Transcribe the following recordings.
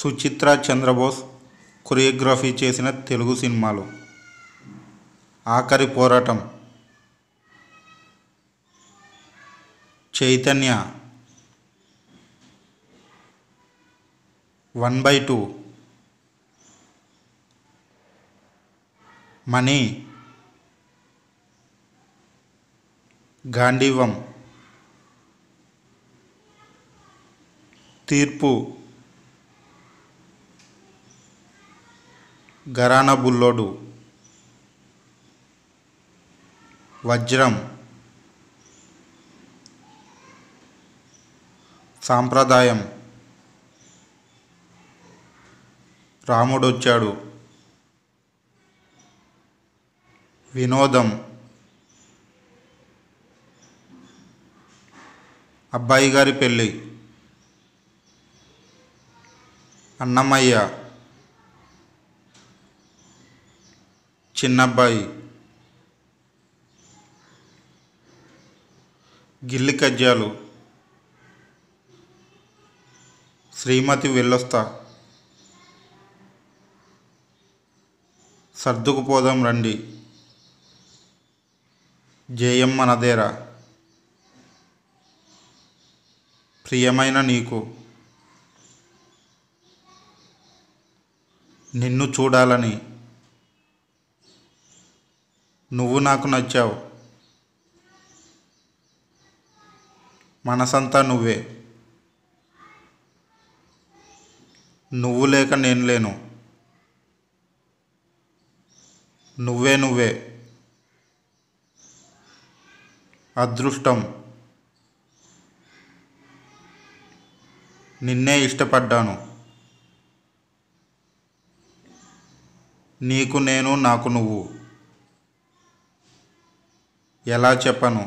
Suchitra Chandrabose choreography చేసిన తెలుగు సినిమాలు Aakhari Poratam Chaitanya one by two money Gandeevam Teerpu గరాన Bullodu వజ్రం సాంప్రదాయం రాముడొచ్చాడు వినోదం అబ్బాయి గారి పెళ్ళి అన్నమయ్య చిన్నబ్బాయి గిల్లి కజ్జాలు శ్రీమతి వెళ్ళొస్తా సర్దుకుపోదాం రండి జయమ్మ నదేరా ప్రియమైన నీకు నిన్ను చూడాలని నువ్వు నాకు నచ్చావు మనసంతా నువ్వే నువ్వు లేక నేను లేను నువ్వే నువ్వే అదృష్టం నిన్నే ఇష్టపడ్డాను నీకు నేను నాకు నువ్వు ఎలా చెప్పను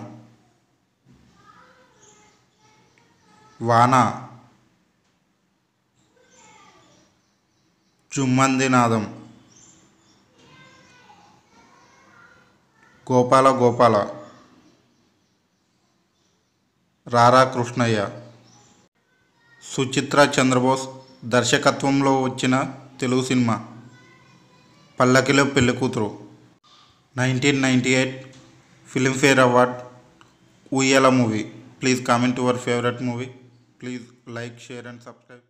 వాన చుమ్మంది నాదం గోపాల గోపాల రారా కృష్ణయ్య సుచిత్ర చంద్రబోస్ దర్శకత్వంలో వచ్చిన తెలుగు సినిమా పల్లకిలో పెళ్లి కూతురు nineteen ninety eight Filmfare award Ooyala movie please comment your favourite movie please like share and subscribe